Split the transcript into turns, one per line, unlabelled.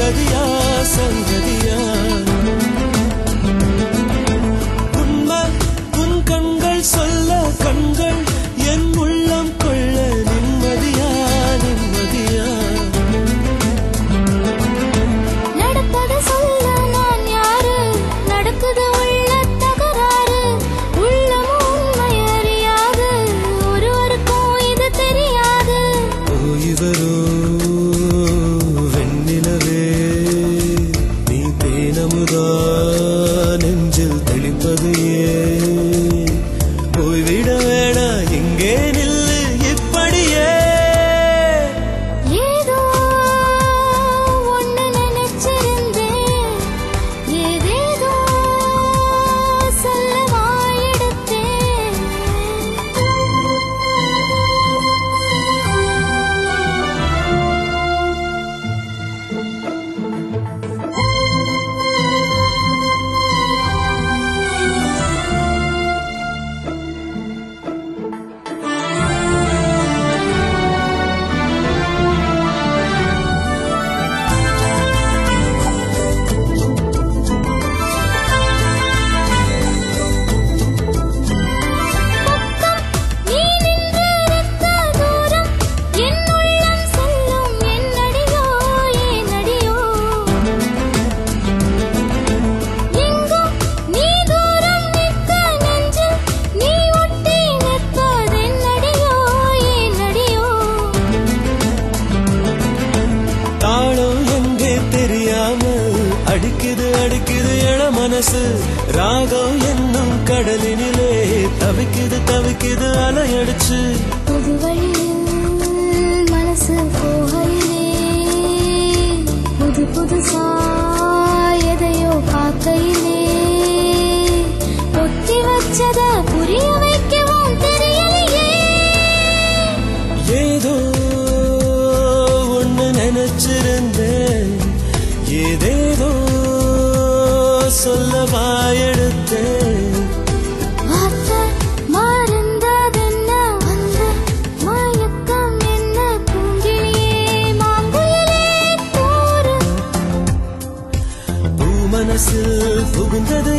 நிம்மதியா சங்கதியா உண்மை உன் கண்கள் சொல்ல கண்கள் என் உள்ளம் கொள்ள நிம்மதியா நிம்மதியா
நடப்பது சொல்ல நான் யாரு நடக்குது உள்ள தகராறு உள்ளமும் உண்மை அறியாது ஒருவருக்கும் இது தெரியாது
ஓய்வரோ வெண்ணிலவே நீ தேனமுதா நெஞ்சில் தெளிப்பது ஏன் போய்விட வேணா எங்கே நில்லு இப்படியே
ஏதோ ஒண்ணு நினைச்சிருந்தேன் ஏதேதோ சொல்ல வாயெடுத்தேன் நீ நின்றிருக்க தூரம் என் உள்ளம் செல்லும் என்னடியோ ஏனடியோ எங்கும் நீ தூரம் நிற்க நெஞ்சில் நீ ஒட்டி நிற்பதென்னடியோ ஏனடியோ
தாளம் எங்கே தெரியாம அடிக்குது அடிக்குது என மனசு ராகம் என்னும் கடலினிலே தவிக்குது தவிக்குது அலையடிச்சு
புது வழியில் மனசு போகையிலே புது புதுசா எதையோ பார்க்கையிலே பொத்தி வச்சத புரிய வைக்கவும் தெரியலையே
ஏதோ ஒண்ணு நினைச்சிருந்தேன் ஏதேதோ சொல்ல வாயெடுத்தேன்
வார்த்தை மறந்ததென்ன வந்த மயக்கம் என்ன பூங்கிலே மாங்குயிலே தோறு
பூ மனசில் புகுந்தது